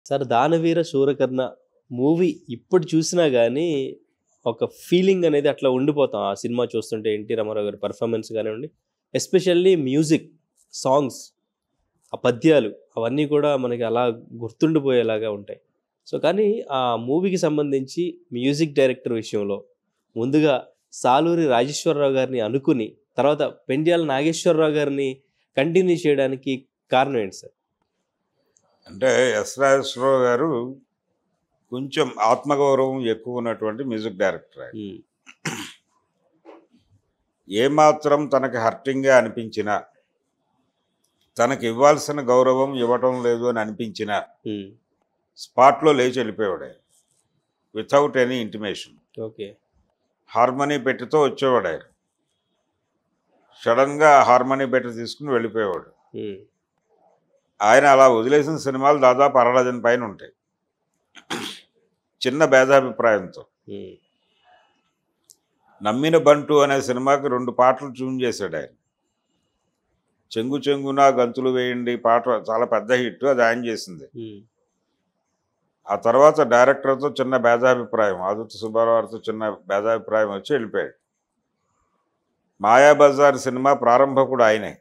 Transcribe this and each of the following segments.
Sir దానవీర Soora Karna movie ఇప్పుడు చూసినా కానీ ఒక ఫీలింగ్ అనేది అట్లా ఉండిపోతాం ఆ సినిమా చూస్తుంటే ఎన్టీ రామారావు గారి పర్ఫార్మెన్స్ కానివ్వండి ఎస్పెషల్లీ మ్యూజిక్ సాంగ్స్ ఆ పద్యాలు అవన్నీ కూడా మనకి అలా గుర్తుండిపోయేలాగా ఉంటాయి సో కానీ ఆ మూవీకి సంబంధించి మ్యూజిక్ డైరెక్టర్ విషయంలో ముందుగా సాలూరి రాజేశ్వరరావు గారిని అనుకుని తర్వాత పెండ్యాల నాగేశ్వరరావు గారిని కంటిన్యూ చేయడానికి కారణం ఏంటి సార్ అంటే ఎస్ రాజేశ్వరరావు గారు కొంచెం ఆత్మగౌరవం ఎక్కువ ఉన్నటువంటి మ్యూజిక్ డైరెక్టర్ ఆయన ఉమ్, ఏమాత్రం తనకి హర్టింగ్గా అనిపించినా తనకి ఇవ్వాల్సిన గౌరవం ఇవ్వటం లేదు అని అనిపించినా ఉమ్, స్పాట్లో లేచి వెళ్ళిపోయాడు ఆయన without any intimation okay harmony పెట్టితో వచ్చేవాడు ఆయన సడన్గా హార్మోనీ పెట్టి తీసుకుని వెళ్ళిపోయేవాడు ఉమ్, ఆయన అలా వదిలేసిన సినిమాలు దాదాపు అరడజన్ పైన ఉంటాయి చిన్న భేదాభిప్రాయంతో ఉమ్, నమ్మిన బంటు అనే సినిమాకి రెండు పాటలు ట్యూన్ చేశాడు ఆయన చెంగు చెంగున గంతులు వేయండి పాట చాలా పెద్ద హిట్ అది ఆయన చేసింది ఉమ్, ఆ తర్వాత డైరెక్టర్తో చిన్న భేదాభిప్రాయం ఆదిత్య సుబ్బారావుతో చిన్న భేదాభిప్రాయం వచ్చి వెళ్ళిపోయాడు మాయాబజార్ సినిమా ప్రారంభకుడు ఆయనే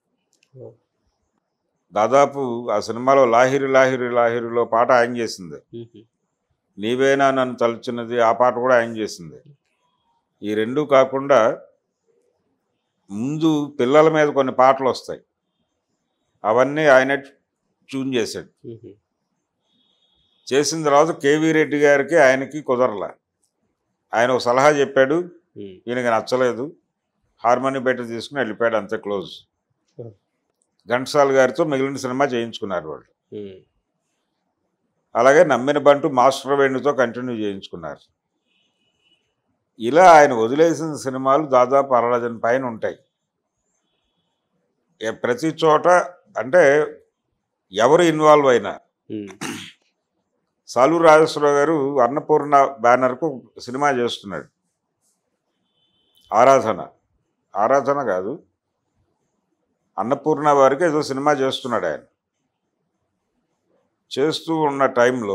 దాదాపు ఆ సినిమాలో లాహిరి లాహిరి లాహిరిలో పాట ఆయన చేసింది ఉమ్, నీవేనా నన్ను తలుచున్నది ఆ పాట కూడా ఆయన చేసింది ఈ రెండు కాకుండా ముందు పిల్లల మీద కొన్ని పాటలు వస్తాయి అవన్నీ ఆయన ట్యూన్ చేశాడు ఉమ్, చేసిన తర్వాత కేవీ రెడ్డి గారికి ఆయనకి కుదరల ఆయన ఒక సలహా చెప్పాడు ఉమ్, ఈయనకి నచ్చలేదు హార్మోని బయట తీసుకుని వెళ్ళిపోయాడు అంతే క్లోజ్ Hmm. ఘంటసాల గారితో మిగిలిన సినిమా చేయించుకున్నారు వాళ్ళు ఉమ్, అలాగే నమ్మిన బంటు మాస్టర్ వేణుతో కంటిన్యూ చేయించుకున్నారు ఇలా ఆయన వదిలేసిన సినిమాలు దాదాపు అరడజన్ పైన ఉంటాయి ఏ- ప్రతి చోట అంటే ఎవరు ఇన్వాల్వ్ అయినా ఉమ్, సాలూరు రాజేశ్వరరావు గారు అన్నపూర్ణ బ్యానర్కు సినిమా చేస్తున్నాడు ఆరాధన ఆరాధన కాదు అన్నపూర్ణ వారికి ఏదో సినిమా చేస్తున్నాడు ఆయన చేస్తూ ఉన్న టైంలో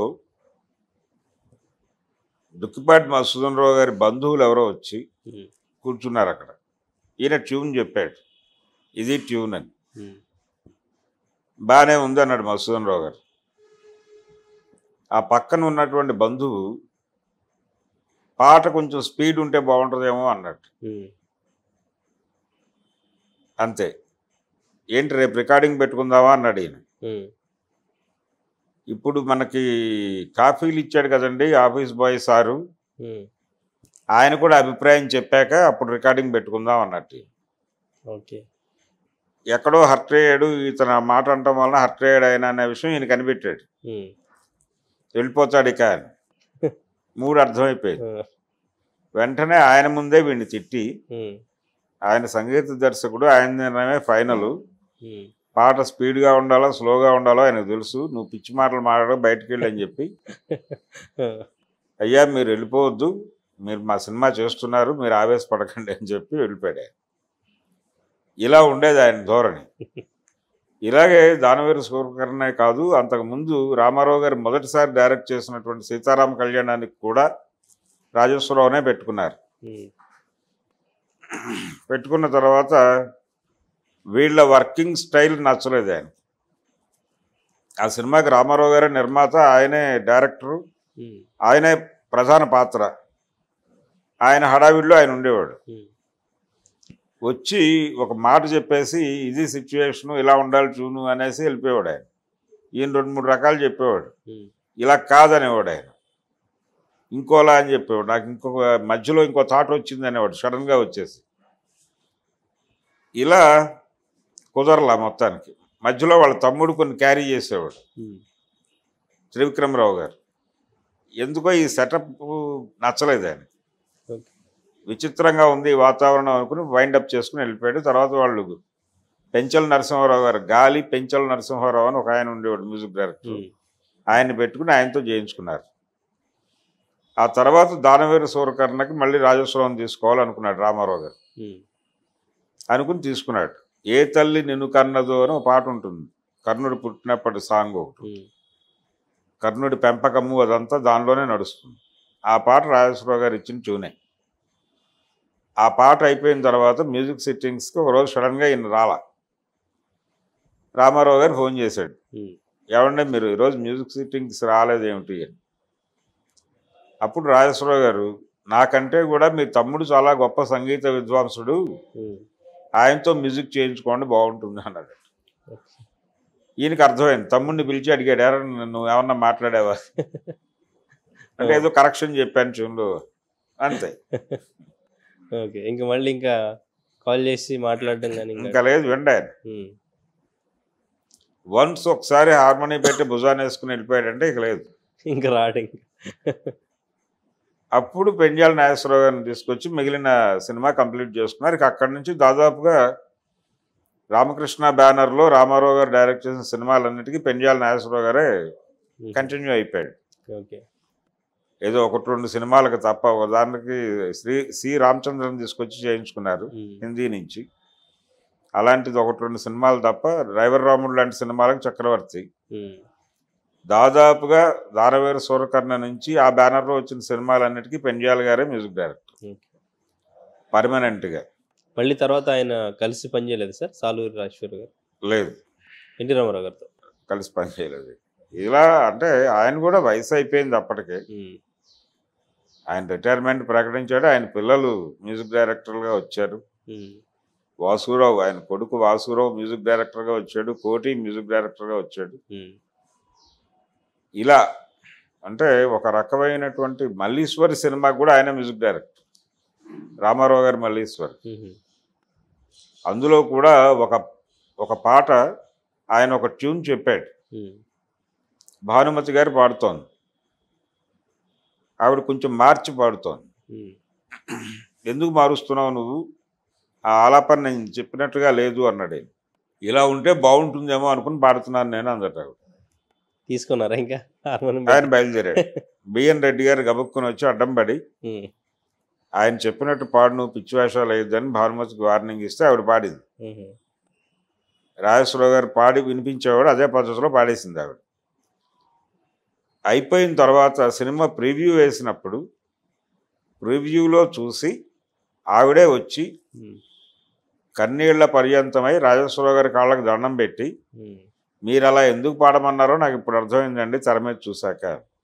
దుక్కిపాటి మసూదన్ రావు గారి బంధువులు ఎవరో వచ్చి ఉమ్, కూర్చున్నారు అక్కడ ఈయన ట్యూన్ చెప్పాడు ఇది ట్యూన్ అని ఉమ్, బాగానే ఉంది అన్నాడు మసూదన్ రావు గారు ఆ పక్కన ఉన్నటువంటి బంధువు పాట కొంచెం స్పీడ్ ఉంటే బాగుంటుందేమో అన్నట్టు ఉమ్, అంతే ఏంటి రేపు రికార్డింగ్ పెట్టుకుందామా అన్నాడు ఈయన ఉమ్, ఇప్పుడు మనకి కాఫీలు ఇచ్చాడు కదండి ఆఫీస్ బాయ్ సారు ఉమ్, ఆయన కూడా అభిప్రాయం చెప్పాక అప్పుడు రికార్డింగ్ పెట్టుకుందాం అన్నట్టు ఓకే ఎక్కడో హర్ట్ అయ్యాడు ఇతను ఆ మాట అనటం వలన హర్ట్ అయ్యాడు ఆయన అనే విషయం ఈయన కనిపెట్టాడు ఉమ్, వెళ్ళిపోతాడు ఇక అని మూడు అర్థమైపోయింది ఆ, వెంటనే ఆయన ముందే వీడిని తిట్టి ఉమ్, ఆయన సంగీత దర్శకుడు ఆయన నిర్ణయమే ఫైనల్ ఉమ్, పాట స్పీడ్గా ఉండాలో స్లోగా ఉండాలో ఆయనకు తెలుసు నువ్వు పిచ్చి మాటలు మాట్లాడడం బయటికి వెళ్ళి అని చెప్పి ఆ, అయ్యా మీరు వెళ్ళిపోవద్దు మీరు మా సినిమా చేస్తున్నారు మీరు ఆవేశపడకండి అని చెప్పి వెళ్ళిపోయాడు ఆయన. ఇలా ఉండేది ఆయన ధోరణి ఇలాగే దానవీర సూర్యకర్ణే కాదు అంతకుముందు రామారావు గారు మొదటిసారి డైరెక్ట్ చేసినటువంటి సీతారామ కళ్యాణానికి కూడా రాజేశ్వరరావునే పెట్టుకున్నారు ఉమ్, పెట్టుకున్న తర్వాత వీళ్ళ వర్కింగ్ స్టైల్ నచ్చలేదు ఆయన ఆ సినిమాకి రామారావు గారే నిర్మాత ఆయనే డైరెక్టరు ఉమ్, ఆయనే ప్రధాన పాత్ర ఆయన హడావిడిలో ఆయన ఉండేవాడు ఉమ్, వచ్చి ఒక మాట చెప్పేసి ఇది సిచ్యువేషను ఇలా ఉండాలి చూను అనేసి వెళ్ళిపోయాడు ఆయన ఈయన రెండు మూడు రకాలు చెప్పేవాడు ఉమ్, ఇలా కాదనేవాడు ఆయన ఇంకోలా అని చెప్పేవాడు నాకు ఇంకొక మధ్యలో ఇంకో థాట్ వచ్చింది అనేవాడు సడన్గా వచ్చేసి ఇలా కుదరలా మొత్తానికి మధ్యలో వాళ్ళ తమ్ముడు కొన్ని క్యారీ చేసేవాడు ఉమ్, త్రివిక్రమరావు గారు ఎందుకో ఈ సెటప్ నచ్చలేదు ఆయన ఓకే విచిత్రంగా ఉంది ఈ వాతావరణం అనుకుని వైండప్ చేసుకుని వెళ్ళిపోయాడు తర్వాత వాళ్ళు పెంచల నరసింహారావు గారు గాలి పెంచల నరసింహారావు అని ఒక ఆయన ఉండేవాడు మ్యూజిక్ డైరెక్టర్ ఉమ్, ఆయన్ని పెట్టుకుని ఆయనతో చేయించుకున్నారు ఆ తర్వాత దానవీర సూరకర్ణకి మళ్ళీ రాజేశ్వరం తీసుకోవాలనుకున్నాడు రామారావు గారు ఉమ్, అనుకుని తీసుకున్నాడు ఏ తల్లి నిన్ను కన్నదో అని ఒక పాట ఉంటుంది కర్ణుడు పుట్టినప్పటి సాంగ్ ఒకటి ఉమ్, కర్ణుడి పెంపకము అదంతా దానిలోనే నడుస్తుంది ఆ పాట రాజేశ్వరరావు గారు ఇచ్చిన ట్యూనే ఆ పాట అయిపోయిన తర్వాత మ్యూజిక్ సిట్టింగ్స్కి ఒకరోజు సడన్గా ఈయన రాలా రామారావు గారు ఫోన్ చేశాడు ఉమ్, ఏమంటే మీరు ఈరోజు మ్యూజిక్ సిట్టింగ్స్ రాలేదేమిటి అని అప్పుడు రాజేశ్వరరావు గారు నాకంటే కూడా మీ తమ్ముడు చాలా గొప్ప సంగీత విద్వాంసుడు ఉమ్, ఆయనతో మ్యూజిక్ చేయించుకోండి బాగుంటుంది అన్నాడు ఓకే. ఈయనకి అర్థమైంది తమ్ముడిని పిలిచి అడిగాడు "ఎరా, నువ్వు ఏమన్నా మాట్లాడావా అంటే ఏదో కరెక్షన్ చెప్పాను చూడు అంతే ఓకే ఇంకా మళ్ళీ ఇంకా కాల్ చేసి మాట్లాడడం కానీ ఇంకా ఇంకా లేదు విండి ఆయన ఉమ్, వన్స్ ఒకసారి హార్మోనీ పెట్టి భుజాన్ని వేసుకుని వెళ్ళిపోయాడంటే ఇక లేదు ఇంకా రాడు ఇంకా అప్పుడు పెంజాల నాగేశ్వరరావు గారిని తీసుకొచ్చి మిగిలిన సినిమా కంప్లీట్ చేసుకున్నారు ఇక అక్కడి నుంచి దాదాపుగా రామకృష్ణ బ్యానర్లో రామారావు గారు డైరెక్ట్ చేసిన సినిమాలన్నిటికీ పెంజాల నాగేశ్వరరావు గారే ఉమ్, కంటిన్యూ అయిపోయాడు ఓకే ఏదో ఒకటి రెండు సినిమాలకు తప్ప ఉదాహరణకి శ్రీ సి రామచంద్రన్ తీసుకొచ్చి చేయించుకున్నారు ఉమ్, హిందీ నుంచి అలాంటిది ఒకటి రెండు సినిమాలు తప్ప డ్రైవర్ రాముడు లాంటి సినిమాలకు చక్రవర్తి ఉమ్, దాదాపుగా దారవేరు సూరకర్ణ నుంచి ఆ బ్యానర్లో వచ్చిన సినిమాలన్నిటికీ పెంజాల్ గారే మ్యూజిక్ డైరెక్టర్ ఓకే. పర్మనెంట్గా మళ్ళీ తర్వాత ఆయన కలిసి పనిచేయలేదు సార్ సాలూరి రాజేశ్వర్ గారు లేదు ఎన్టీ రామారావు గారితో కలిసి పనిచేయలేదు ఇలా అంటే ఆయన కూడా వయసు అయిపోయింది అప్పటికే ఉమ్, ఆయన రిటైర్మెంట్ ప్రకటించాడు ఆయన పిల్లలు మ్యూజిక్ డైరెక్టర్గా వచ్చారు ఉమ్, వాసురావు ఆయన కొడుకు వాసురావు మ్యూజిక్ డైరెక్టర్గా వచ్చాడు కోటి మ్యూజిక్ డైరెక్టర్గా వచ్చాడు ఉమ్, ఇలా అంటే ఒక రకమైనటువంటి మల్లీశ్వరి సినిమాకి కూడా ఆయన మ్యూజిక్ డైరెక్టర్ రామారావు గారి మల్లీశ్వరి ఉమ్, అందులో కూడా ఒక ఒక పాట ఆయన ఒక ట్యూన్ చెప్పాడు ఉమ్, భానుమతి గారు పాడుతోంది ఆవిడ కొంచెం మార్చి పాడుతోంది ఉమ్, ఎందుకు మారుస్తున్నావు నువ్వు ఆ ఆలాపన నేను చెప్పినట్టుగా లేదు అన్నాడు ఆయన. ఇలా ఉంటే బాగుంటుందేమో అనుకుని పాడుతున్నాను నేను అందట ఆవిడ. తీసుకున్నారా ఇంకా హార్మోనియం ఆయన బయలుదేరాడు బిఎన్ రెడ్డి గారు గబుక్కుని వచ్చి అడ్డం పడి ఉమ్, ఆయన చెప్పినట్టు పాడు నువ్వు పిచ్చి వేషాలు వేయొద్దని భానుమతికి వార్నింగ్ ఇస్తే ఆవిడ పాడింది ఉమ్, రాజేశ్వరరావు గారు పాడి వినిపించేవాడు అదే పద్ధతిలో పాడేసింది ఆవిడ అయిపోయిన తర్వాత సినిమా ప్రివ్యూ వేసినప్పుడు ప్రివ్యూలో చూసి ఆవిడే వచ్చి ఉమ్, కన్నీళ్ల పర్యంతమై రాజేశ్వరరావు గారి కాళ్ళకి దండం పెట్టి ఉమ్, మీరు అలా ఎందుకు పాడమన్నారో నాకు ఇప్పుడు అర్థమైందండి తెర మీద చూశాక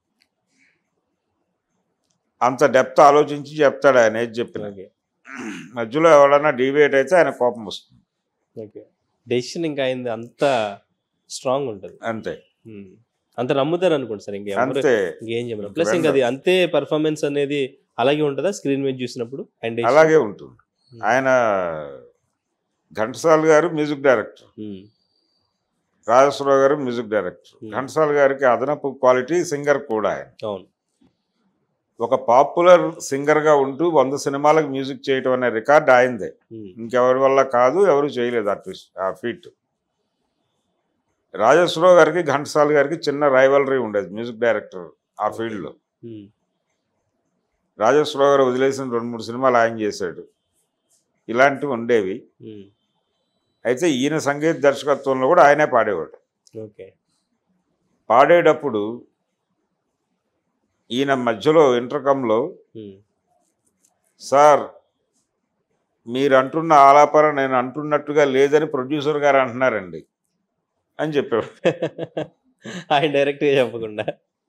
అంత డెప్త్ ఆలోచించి చెప్తాడు ఆయన ఏది చెప్పిన ఓకే మధ్యలో ఎవడన్నా డీవియేట్ అయితే ఆయన కోపం వస్తుంది ఓకే డెసిషన్ ఇంకా అయింది అంత స్ట్రాంగ్ ఉంటుంది అంతే ఉమ్, అంత నమ్ముతారు అనుకోండి సార్ ఇంకెవరు అంతే ఇంకేం చెప్పరు ప్లస్ ఇంకా అది అంతే పర్ఫార్మెన్స్ అనేది అలాగే ఉంటుందా స్క్రీన్ మీద చూసినప్పుడు అండ్ అలాగే ఉంటుంది ఆయన ఘంటసాల్ గారు మ్యూజిక్ డైరెక్టర్ రాజేశ్వరరావు గారు మ్యూజిక్ డైరెక్టర్ Hmm. ఘంటసాల్ గారికి అదనపు క్వాలిటీ సింగర్ కూడా ఆయన అవును ఒక పాపులర్ సింగర్గా ఉంటూ వంద సినిమాలకు మ్యూజిక్ చేయటం అనే రికార్డ్ ఆయనదే ఉమ్, ఇంకెవరి వల్ల కాదు ఎవరు చేయలేదు ఆ ట్విస్ట్ ఆ ఫీట్ రాజేశ్వరరావు గారికి ఘంటసాల్ గారికి చిన్న రైవలరీ ఉండేది మ్యూజిక్ డైరెక్టర్ ఆ ఫీల్డ్లో ఉమ్, రాజేశ్వరరావు గారు వదిలేసిన రెండు మూడు సినిమాలు ఆయన చేశాడు ఇలాంటివి ఉండేవి ఉమ్, అయితే ఈయన సంగీత దర్శకత్వంలో కూడా ఆయనే పాడేవాడు ఓకే పాడేటప్పుడు ఈయన మధ్యలో ఇంటర్కంలో ఉమ్, సార్ మీరు అంటున్న ఆలాపన నేను అంటున్నట్టుగా లేదని ప్రొడ్యూసర్ గారు అంటున్నారండి అని చెప్పాడు ఆయన డైరెక్ట్ గా చెప్పకుండా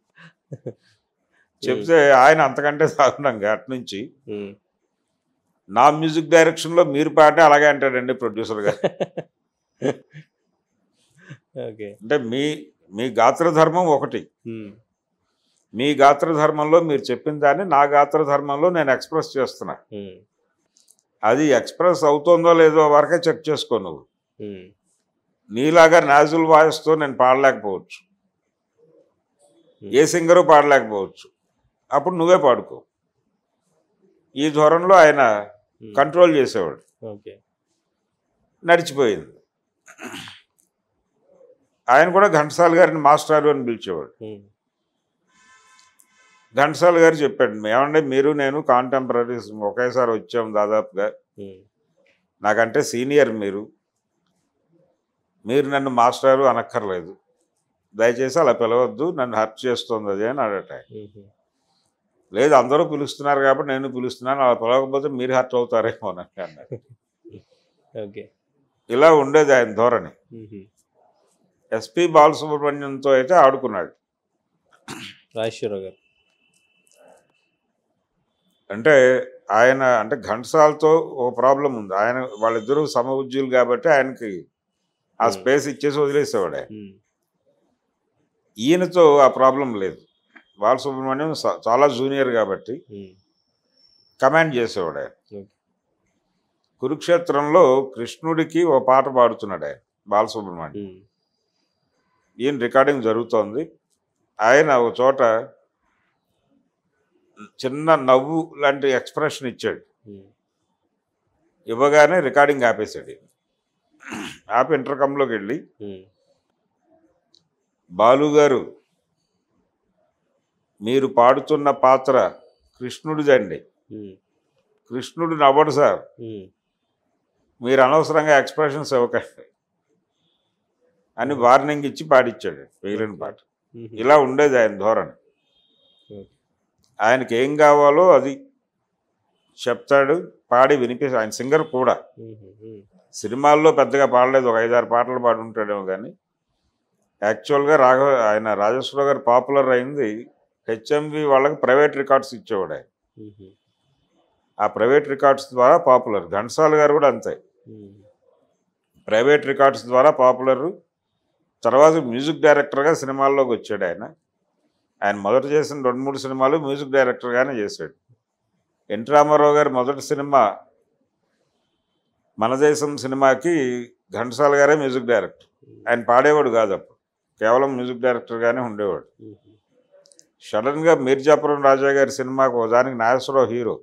చెప్తే ఆయన అంతకంటే దారుణంగా అటు నుంచి ఉమ్, నా మ్యూజిక్ డైరెక్షన్లో మీరు పాటే అలాగే అంటాడండి ప్రొడ్యూసర్ గారు ఓకే అంటే మీ మీ గాత్రధర్మం ఒకటి ఉమ్, మీ గాత్రధర్మంలో మీరు చెప్పిన దాన్ని నా గాత్రధర్మంలో నేను ఎక్స్ప్రెస్ చేస్తున్నా ఉమ్, అది ఎక్స్ప్రెస్ అవుతుందో లేదో వరకే చెక్ చేసుకో నువ్వు ఉమ్, నీలాగా నాజుల్ వాయిస్తో నేను పాడలేకపోవచ్చు ఏ సింగరు పాడలేకపోవచ్చు అప్పుడు నువ్వే పాడుకో ఈ ధోరణిలో ఆయన ఉమ్, కంట్రోల్ చేసేవాడు ఓకే నడిచిపోయింది ఆయన కూడా ఘంటసాల గారిని మాస్టారు అని పిలిచేవాడు ఉమ్, ఘంటసాల గారు చెప్పాడు ఏమంటే మీరు నేను కాంటెంపరీస్ ఒకేసారి వచ్చాం దాదాపుగా ఉమ్, నాకంటే సీనియర్ మీరు మీరు నన్ను మాస్టారు అనక్కర్లేదు దయచేసి అలా పిలవద్దు నన్ను హర్ట్ చేస్తుంది అది అని అడట ఆయన. మ్మ్. లేదు అందరూ పిలుస్తున్నారు కాబట్టి నేను పిలుస్తున్నాను అలా పిలవకపోతే మీరు హర్ట్ అవుతారేమో అని అన్నాడు ఓకే ఇలా ఉండేది ఆయన ధోరణి మ్మ్. ఎస్పి బాలసుబ్రహ్మణ్యంతో అయితే ఆడుకున్నాడు రాజేశ్వరరావు గారు అంటే ఆయన అంటే ఘంటసాలతో ఒక ప్రాబ్లం ఉంది ఆయన వాళ్ళిద్దరూ సమ ఉద్యోగులు కాబట్టి ఆయనకి ఆ Hmm. స్పేస్ ఇచ్చేసి వదిలేసేవాడు ఆయన మ్మ్. ఈయనతో ఆ ప్రాబ్లం లేదు బాలసుబ్రహ్మణ్యం స- చాలా జూనియర్ కాబట్టి మ్మ్. కమాండ్ చేసేవాడు ఆయన Okay. కురుక్షేత్రంలో కృష్ణుడికి ఓ పాట పాడుతున్నాడు ఆయన బాలసుబ్రహ్మణ్యం మ్మ్. ఈయన రికార్డింగ్ జరుగుతోంది ఆయన ఒక చోట చిన్న నవ్వు లాంటి ఎక్స్ప్రెషన్ ఇచ్చాడు మ్మ్. ఇవ్వగానే రికార్డింగ్ ఆపేశాడు ఈయన. ఆపి ఇంటర్కంలోకి వెళ్ళి మ్మ్. బాలు గారు మీరు పాడుతున్న పాత్ర కృష్ణుడిదండి మ్మ్. కృష్ణుడు నవ్వడు సార్ మ్మ్. మీరు అనవసరంగా ఎక్స్ప్రెషన్స్ ఇవ్వకండి అని వార్నింగ్ ఇచ్చి పాడిచ్చాడు మిగిలిన పాట మ్మ్. ఇలా ఉండేది ఆయన ధోరణి ఓకే. ఆయనకి ఏం కావాలో అది చెప్తాడు పాడి వినిపి ఆయన సింగర్ కూడా మ్మ్. మ్మ్. సినిమాల్లో పెద్దగా పాడలేదు ఒక ఐదారు పాటలు పాడి ఉంటాడేమో కానీ యాక్చువల్గా రాఘవ ఆయన రాజేశ్వర గారు పాపులర్ అయింది హెచ్ఎంవి వాళ్ళకి ప్రైవేట్ రికార్డ్స్ ఇచ్చేవాడు ఆయన మ్మ్. ఆ ప్రైవేట్ రికార్డ్స్ ద్వారా పాపులర్ ఘంటసాల గారు కూడా అంతే మ్మ్. ప్రైవేట్ రికార్డ్స్ ద్వారా పాపులర్ తర్వాత మ్యూజిక్ డైరెక్టర్గా సినిమాల్లోకి వచ్చాడు ఆయన ఆయన మొదట చేసిన రెండు మూడు సినిమాలు మ్యూజిక్ డైరెక్టర్గానే చేశాడు ఎన్టీ రామారావు గారి మొదటి సినిమా మన దేశం సినిమాకి ఘంటసాల గారే మ్యూజిక్ డైరెక్టర్ ఆయన పాడేవాడు కాదు అప్పుడు కేవలం మ్యూజిక్ డైరెక్టర్గానే ఉండేవాడు మ్మ్. సడన్గా మీర్జాపురం రాజా గారి సినిమాకు ఓ దానికి నాగేశ్వరరావు హీరో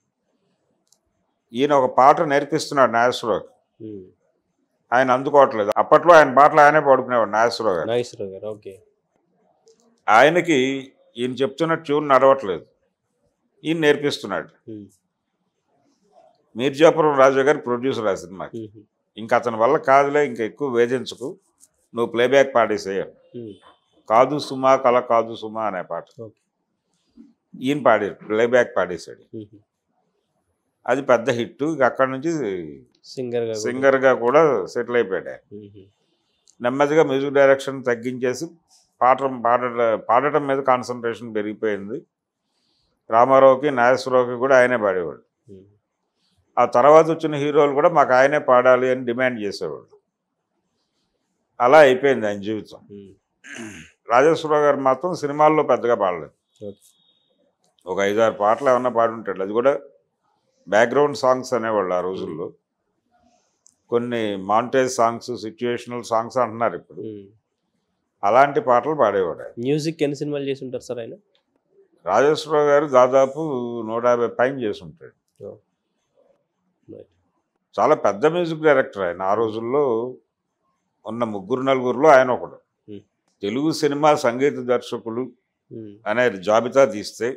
ఈయన ఒక పాట నేర్పిస్తున్నాడు నాగేశ్వరరావు మ్మ్. ఆయన అందుకోవట్లేదు అప్పట్లో ఆయన పాటలు ఆయనే పాడుకునేవాడు నాగేశ్వరరావు గారు నాగేశ్వరరావు గారు ఓకే ఆయనకి ఈయన చెప్తున్న ట్యూన్ నడవట్లేదు ఈయన నేర్పిస్తున్నాడు మ్మ్. మీర్జాపురం రాజా గారు ప్రొడ్యూసర్ ఆ సినిమాకి మ్మ్. ఇంకా అతని వల్ల కాదులే ఇంకా ఎక్కువ వేధించకు నువ్వు ప్లేబ్యాక్ పాడేసేయ మ్మ్. కాదు సుమా కల కాదు సుమా అనే పాట ఓకే. ఈయన పాడారు ప్లేబ్యాక్ పాడేశాడు మ్మ్. అది పెద్ద హిట్ ఇక అక్కడి నుంచి సింగర్ గా కూడా. సింగర్గా కూడా సెటిల్ అయిపోయాడు ఆయన. మ్మ్. నెమ్మదిగా మ్యూజిక్ డైరెక్షన్ తగ్గించేసి పాడటం పాడట పాడటం మీద కాన్సన్ట్రేషన్ పెరిగిపోయింది రామారావుకి నాగేశ్వరరావుకి కూడా ఆయనే పాడేవాడు మ్మ్. ఆ తర్వాత వచ్చిన హీరోలు కూడా మాకు ఆయనే పాడాలి అని డిమాండ్ చేసేవాడు అలా అయిపోయింది ఆయన జీవితం మ్మ్. రాజేశ్వరరావు గారు మాత్రం సినిమాల్లో పెద్దగా పాడలేదు ఓకే. ఒక ఐదారు పాటలు ఏమన్నా పాడి ఉంటాడు అది కూడా బ్యాక్గ్రౌండ్ సాంగ్స్ అనేవాళ్ళు ఆ రోజుల్లో కొన్ని మాంటేజ్ సాంగ్స్ సిచ్యుయేషనల్ సాంగ్స్ అంటున్నారు ఇప్పుడు మ్మ్. అలాంటి పాటలు పాడేవాడు ఆయన. మ్యూజిక్ ఎన్ని సినిమాలు చేసి ఉంటారు సార్ ఆయన రాజేశ్వరరావు గారు దాదాపు నూట యాభై పైన చేసి ఉంటాడు ఓ. రైట్. చాలా పెద్ద మ్యూజిక్ డైరెక్టర్ ఆయన ఆ రోజుల్లో ఉన్న ముగ్గురు నలుగురిలో ఆయన ఒకడు Hmm. తెలుగు సినిమా సంగీత దర్శకులు మ్మ్. అనే జాబితా తీస్తే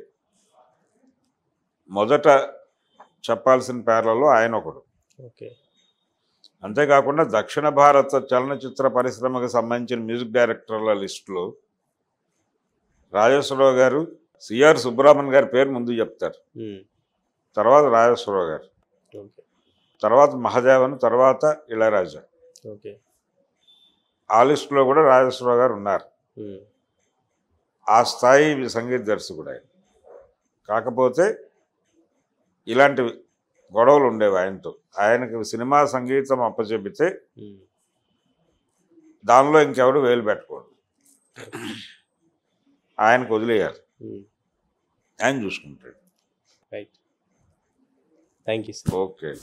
మొదట చెప్పాల్సిన పేర్లలో ఆయన ఒకడు ఓకే అంతేకాకుండా దక్షిణ భారత చలనచిత్ర పరిశ్రమకు సంబంధించిన మ్యూజిక్ డైరెక్టర్ల లిస్టులో రాజేశ్వరరావు గారు సిఆర్ సుబ్రహ్మణ్యం గారి పేరు ముందు చెప్తారు మ్మ్. తర్వాత రాజేశ్వరరావు గారు ఓకే తర్వాత మహదేవన్ తర్వాత ఇళయరాజా ఓకే ఆ లిస్టులో కూడా రాజేశ్వరరావు గారు ఉన్నారు మ్మ్. ఆ స్థాయి సంగీత దర్శకుడు ఆయన కాకపోతే ఇలాంటి గొడవలు ఉండేవి ఆయనతో ఆయనకు సినిమా సంగీతం అప్పచెబితే మ్మ్. దానిలో ఇంకెవడు వేలు పెట్టకూడదు ఆయనకు వదిలేయాలి మ్మ్. ఆయన చూసుకుంటాడు right thank you sir okay